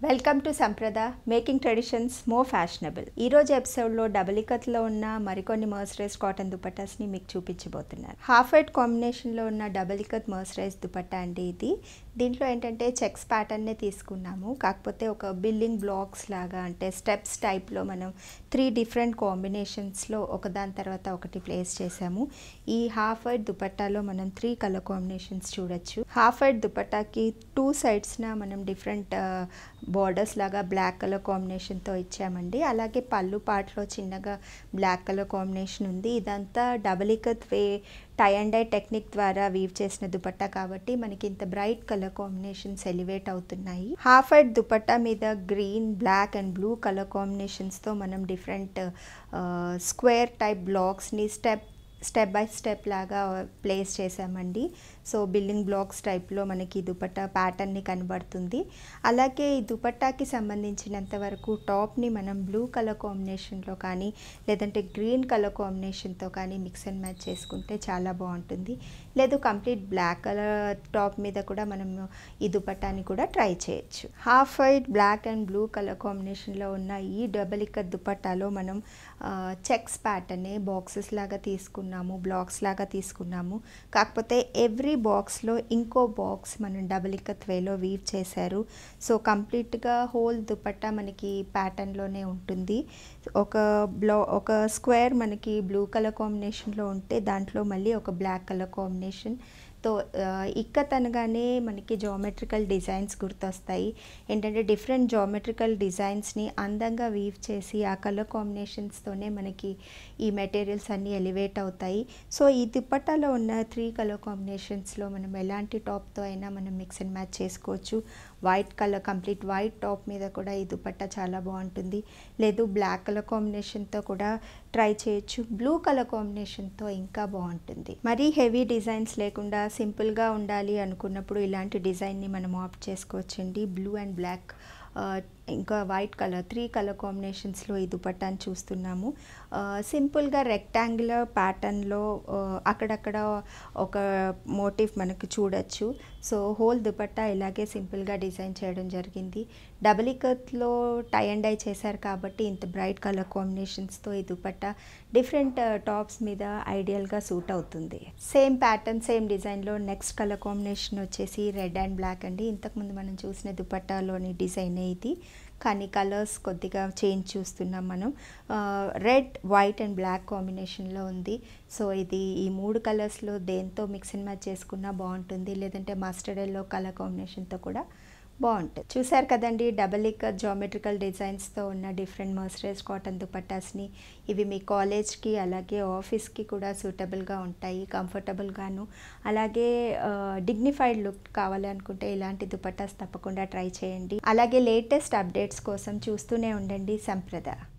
welcome to Sampradaya making traditions more fashionable ఈ రోజు ఎపిసోడ్లో డబుల్ ఇకత్లో ఉన్న మరికొన్ని మర్సరైజ్ కాటన్ దుపట్టాస్ని మీకు చూపించబోతున్నాను హాఫ్ వైట్ కాంబినేషన్లో ఉన్న డబుల్ ఇకత్ మర్సరైజ్ దుపట్టా అండి ఇది దీంట్లో ఏంటంటే చెక్స్ ప్యాటర్న్నే తీసుకున్నాము కాకపోతే ఒక బిల్డింగ్ బ్లాక్స్ లాగా అంటే స్టెప్స్ టైప్లో మనం త్రీ డిఫరెంట్ కాంబినేషన్స్లో ఒకదాని తర్వాత ఒకటి ప్లేస్ చేసాము ఈ హాఫ్ వైట్ దుపట్టాలో మనం త్రీ కలర్ కాంబినేషన్స్ చూడొచ్చు హాఫ్ వైట్ దుపట్టాకి టూ సైడ్స్న మనం డిఫరెంట్ బార్డర్స్ లాగా బ్లాక్ కలర్ కాంబినేషన్తో ఇచ్చామండి అలాగే పళ్ళు పాటలో చిన్నగా బ్లాక్ కలర్ కాంబినేషన్ ఉంది ఇదంతా double ikat way tie and dye technique ద్వారా వీవ్ చేసిన దుపట్టా కాబట్టి మనకి ఇంత బ్రైట్ కలర్ కాంబినేషన్స్ ఎలివేట్ అవుతున్నాయి హాఫ్ వైట్ దుపట్టా మీద green black and blue colour కాంబినేషన్స్తో మనం డిఫరెంట్ స్క్వేర్ టైప్ బ్లాక్స్ని స్టెప్ స్టెప్ బై స్టెప్ లాగా ప్లేస్ చేసామండి సో బిల్డింగ్ బ్లాక్స్ టైప్లో మనకి దుపట్టా ప్యాటర్న్ని కనబడుతుంది అలాగే ఈ దుపట్టాకి సంబంధించినంత వరకు టాప్ని మనం బ్లూ కలర్ కాంబినేషన్లో కానీ లేదంటే గ్రీన్ కలర్ కాంబినేషన్తో కానీ మిక్స్ అండ్ మ్యాచ్ చేసుకుంటే చాలా బాగుంటుంది లేదు కంప్లీట్ బ్లాక్ కలర్ టాప్ మీద కూడా మనం ఈ దుపట్టాని కూడా ట్రై చేయొచ్చు half white black and blue colour కాంబినేషన్లో ఉన్న ఈ డబల్ ఇక్కత్ దుపట్టాలో మనం చెక్స్ ప్యాటర్నే బాక్సెస్ లాగా తీసుకున్నాము బ్లాక్స్ లాగా తీసుకున్నాము కాకపోతే ఎవ్రీ బాక్స్లో ఇంకో బాక్స్ మనం డబుల్ ఇక్కత్ వేలో వీవ్ చేశారు సో కంప్లీట్గా హోల్ దుపట్టా మనకి ప్యాటర్న్లోనే ఉంటుంది ఒక బ్లా ఒక స్క్వేర్ మనకి బ్లూ కలర్ కాంబినేషన్లో ఉంటే దాంట్లో మళ్ళీ ఒక బ్లాక్ కలర్ కాంబినేషన్ తో ఇక్కత్ అనగానే మనకి జామెట్రికల్ డిజైన్స్ గుర్తొస్తాయి ఏంటంటే డిఫరెంట్ జామెట్రికల్ డిజైన్స్ని అందంగా వీవ్ చేసి ఆ కలర్ కాంబినేషన్స్తోనే మనకి ఈ మెటీరియల్స్ అన్నీ ఎలివేట్ అవుతాయి సో ఈ దుపట్టాలో ఉన్న త్రీ కలర్ కాంబినేషన్స్లో మనం ఎలాంటి టాప్తో అయినా మనం మిక్స్ అండ్ మ్యాచ్ చేసుకోవచ్చు white colour complete white top మీద కూడా ఈ దుపట్టా చాలా బాగుంటుంది లేదు బ్లాక్ కలర్ కాంబినేషన్తో కూడా ట్రై చేయొచ్చు బ్లూ కలర్ కాంబినేషన్తో ఇంకా బాగుంటుంది మరీ హెవీ డిజైన్స్ లేకుండా సింపుల్గా ఉండాలి అనుకున్నప్పుడు ఇలాంటి డిజైన్ని మనం ఆప్ట్ చేసుకోవచ్చండి బ్లూ అండ్ బ్లాక్ ఇంకా వైట్ కలర్ త్రీ కలర్ కాంబినేషన్స్లో ఈ దుపట్టాని చూస్తున్నాము సింపుల్గా రెక్టాంగులర్ ప్యాటర్న్లో అక్కడక్కడ ఒక మోటివ్ మనకు చూడొచ్చు సో హోల్ దుపట్టా ఇలాగే సింపుల్గా డిజైన్ చేయడం జరిగింది డబుల్ ఇకత్లో టై అండ్ డై చేశారు కాబట్టి ఇంత బ్రైట్ కలర్ కాంబినేషన్స్తో ఈ దుపట్టా డిఫరెంట్ టాప్స్ మీద ఐడియల్గా సూట్ అవుతుంది సేమ్ ప్యాటర్న్ సేమ్ డిజైన్లో నెక్స్ట్ కలర్ కాంబినేషన్ వచ్చేసి రెడ్ అండ్ బ్లాక్ అండి ఇంతకుముందు మనం చూసిన దుపట్టాలోని డిజైన్ ఇది కానీ కలర్స్ కొద్దిగా చేంజ్ చూస్తున్నాం మనం రెడ్ వైట్ అండ్ బ్లాక్ కాంబినేషన్లో ఉంది సో ఇది ఈ మూడు కలర్స్లో దేంతో మిక్స్ అండ్ మ్యాచ్ చేసుకున్నా బాగుంటుంది లేదంటే మస్టర్డ్ ఎల్లో కలర్ కాంబినేషన్తో కూడా బాగుంటుంది చూసారు కదండి డబల్ ఇక్ జామెట్రికల్ డిజైన్స్తో ఉన్న డిఫరెంట్ మర్సరైజ్ కాటన్ దుపట్టాస్ని ఇవి మీ కాలేజ్కి అలాగే ఆఫీస్కి కూడా సూటబుల్గా ఉంటాయి కంఫర్టబుల్గాను అలాగే డిగ్నిఫైడ్ లుక్ కావాలి అనుకుంటే ఇలాంటి దుపట్టాస్ తప్పకుండా ట్రై చేయండి అలాగే లేటెస్ట్ అప్డేట్స్ కోసం చూస్తూనే ఉండండి సంప్రద